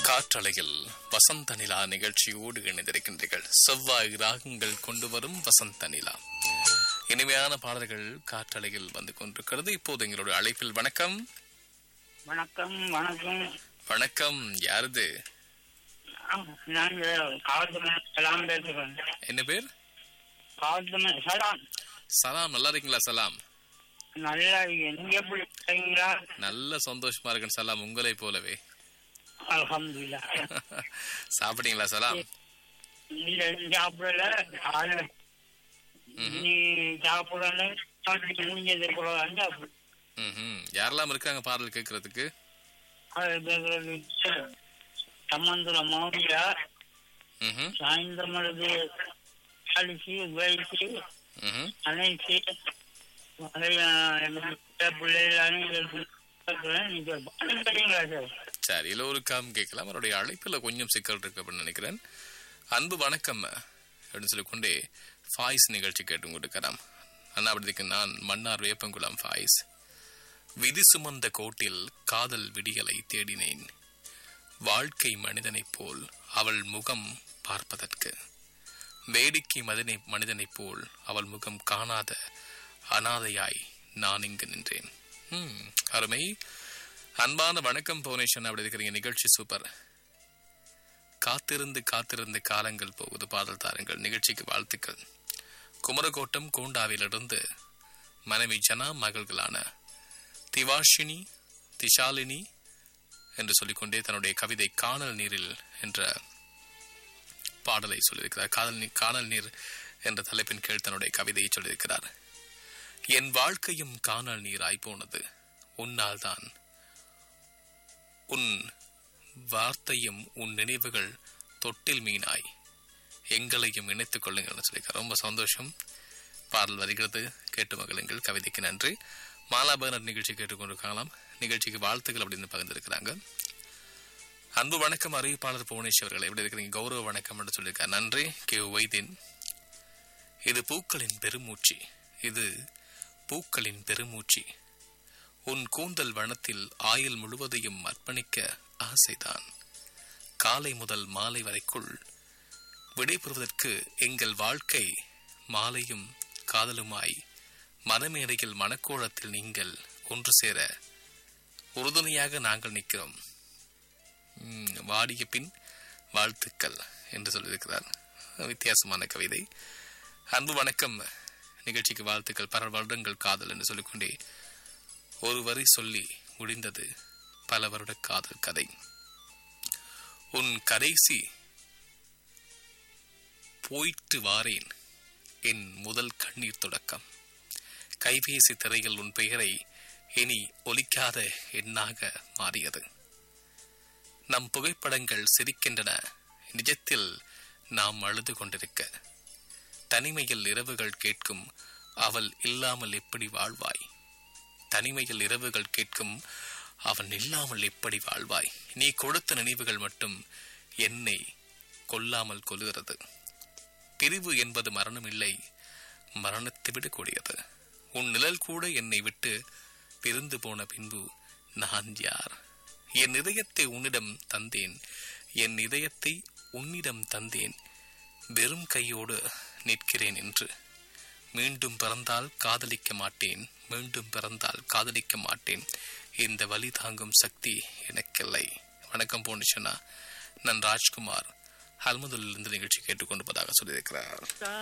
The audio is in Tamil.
காற்றலையில் வசந்த நிலா நிகழ்ச்சியோடு இணைந்திருக்கின்றீர்கள் செவ்வாய் ராகங்கள் கொண்டு வரும் வசந்த நிலா இனிமையான பாடல்கள் காற்றலையில் வந்து கொண்டிருக்கிறது இப்போது எங்களுடைய அழைப்பில் வணக்கம் வணக்கம் வணக்கம் வணக்கம் யாருது நான் காவல்துறை சலாம் பேசுகிறேன் என்ன பேர் காவல்துறை சலாம் சலாம் நல்லா இருக்கீங்களா சலாம் நல்லா எங்க எப்படி இருக்கீங்களா நல்ல சந்தோஷமா இருக்கேன் சலாம் உங்களை போலவே அல்ஹம்துலில்லாஹ் சாப்பிட்டீங்களா சலாம் இல்ல சாப்பிடல ஆளு நீ சாப்பிடல சாப்பிட்டு முடிஞ்சது கூட சாப்பிடு ம் யாரெல்லாம் இருக்காங்க பாடல் கேட்கறதுக்கு அது பேசுறது சம்பந்தர மௌரியா ம் சாயந்தரம் அழிச்சு வேலிச்சு ம் அனைத்து பிள்ளைகள் நீங்க பாருங்களா சார் சரி எல்லோருக்காம் கேட்கலாம் அவருடைய அழைப்பில் கொஞ்சம் சிக்கல் இருக்கு அப்படின்னு நினைக்கிறேன் அன்பு வணக்கம் அப்படின்னு சொல்லிக்கொண்டே ஃபாய்ஸ் நிகழ்ச்சி கேட்டு கொடுக்கலாம் அண்ணாபடிக்கு நான் மன்னார் வேப்பங்குளம் ஃபாய்ஸ் விதி சுமந்த கோட்டில் காதல் விடிகளை தேடினேன் வாழ்க்கை மனிதனைப் போல் அவள் முகம் பார்ப்பதற்கு வேடிக்கை மதனை மனிதனைப் போல் அவள் முகம் காணாத அனாதையாய் நான் இங்கு நின்றேன் ம், அருமை அன்பான வணக்கம் புவனேஸ்வரன் அப்படி இருக்கிறீங்க நிகழ்ச்சி சூப்பர் காத்திருந்து காத்திருந்து காலங்கள் போகுது பாடல் தாருங்கள் நிகழ்ச்சிக்கு வாழ்த்துக்கள் குமரகோட்டம் கோண்டாவிலிருந்து மனைவி ஜனா மகள்களான திவாஷினி திஷாலினி என்று சொல்லிக்கொண்டே தன்னுடைய கவிதை காணல் நீரில் என்ற பாடலை சொல்லியிருக்கிறார் காதல் நீர் காணல் நீர் என்ற தலைப்பின் கீழ் தன்னுடைய கவிதையை சொல்லியிருக்கிறார் என் வாழ்க்கையும் காணல் நீராய் போனது உன்னால் தான் உன் வார்த்தையும் உன் நினைவுகள் தொட்டில் மீனாய் எங்களையும் இணைத்துக் கொள்ளுங்கள் சொல்லியிருக்கார் ரொம்ப சந்தோஷம் பாடல் வருகிறது கேட்டு மகளுங்கள் கவிதைக்கு நன்றி மாலாபகனர் நிகழ்ச்சி கேட்டுக்கொண்டிருக்கலாம் நிகழ்ச்சிக்கு வாழ்த்துக்கள் அப்படின்னு பகிர்ந்திருக்கிறாங்க அன்பு வணக்கம் அறிவிப்பாளர் புவனேஸ்வர் அவர்கள் எப்படி இருக்கிறீங்க கௌரவ வணக்கம் என்று சொல்லியிருக்கார் நன்றி கே வைதீன் இது பூக்களின் பெருமூச்சு இது பூக்களின் பெருமூச்சு உன் கூந்தல் வனத்தில் ஆயுள் முழுவதையும் அர்ப்பணிக்க ஆசைதான் காலை முதல் மாலை வரைக்குள் விடைபெறுவதற்கு எங்கள் வாழ்க்கை மாலையும் காதலுமாய் மனமேடையில் மனக்கோலத்தில் நீங்கள் ஒன்று சேர உறுதுணையாக நாங்கள் நிற்கிறோம் ம், வாடிய பின் வாழ்த்துக்கள் என்று சொல்லியிருக்கிறார் வித்தியாசமான கவிதை அன்பு வணக்கம் நிகழ்ச்சிக்கு வாழ்த்துக்கள் பல வருடங்கள் காதல் என்று சொல்லிக்கொண்டே ஒரு வரி சொல்லி முடிந்தது பல வருட காதல் கதை உன் கடைசி போயிட்டு வாரேன் என் முதல் கண்ணீர் தொடக்கம் கைபேசி திரையில் உன் பெயரை இனி ஒலிக்காத எண்ணாக மாறியது நம் புகைப்படங்கள் சிரிக்கின்றன நிஜத்தில் நாம் அழுது கொண்டிருக்க தனிமையில் இரவுகள் கேட்கும் அவள் இல்லாமல் எப்படி வாழ்வாய் தனிமையில் இரவுகள் கேட்கும் அவன் இல்லாமல் எப்படி வாழ்வாய் நீ கொடுத்த நினைவுகள் மட்டும் என்னை கொல்லாமல் கொல்லுகிறது பிரிவு என்பது மரணம் இல்லை மரணத்தை விட கூடியது உன் நிழல் கூட என்னை விட்டு பிரிந்து போன பின்பு நான் யார் என் இதயத்தை உன்னிடம் தந்தேன் என் இதயத்தை உன்னிடம் தந்தேன் வெறும் கையோடு நிற்கிறேன் என்று மீண்டும் பிறந்தால் காதலிக்க மாட்டேன் மீண்டும் பிறந்தால் காதலிக்க மாட்டேன் இந்த வலி தாங்கும் சக்தி எனக்கில்லை வணக்கம் போனிஷனா நான் ராஜ்குமார் ஹல்மதுலிருந்து நிகழ்ச்சி கேட்டுக்கொண்டிருப்பதாக சொல்லியிருக்கிறார்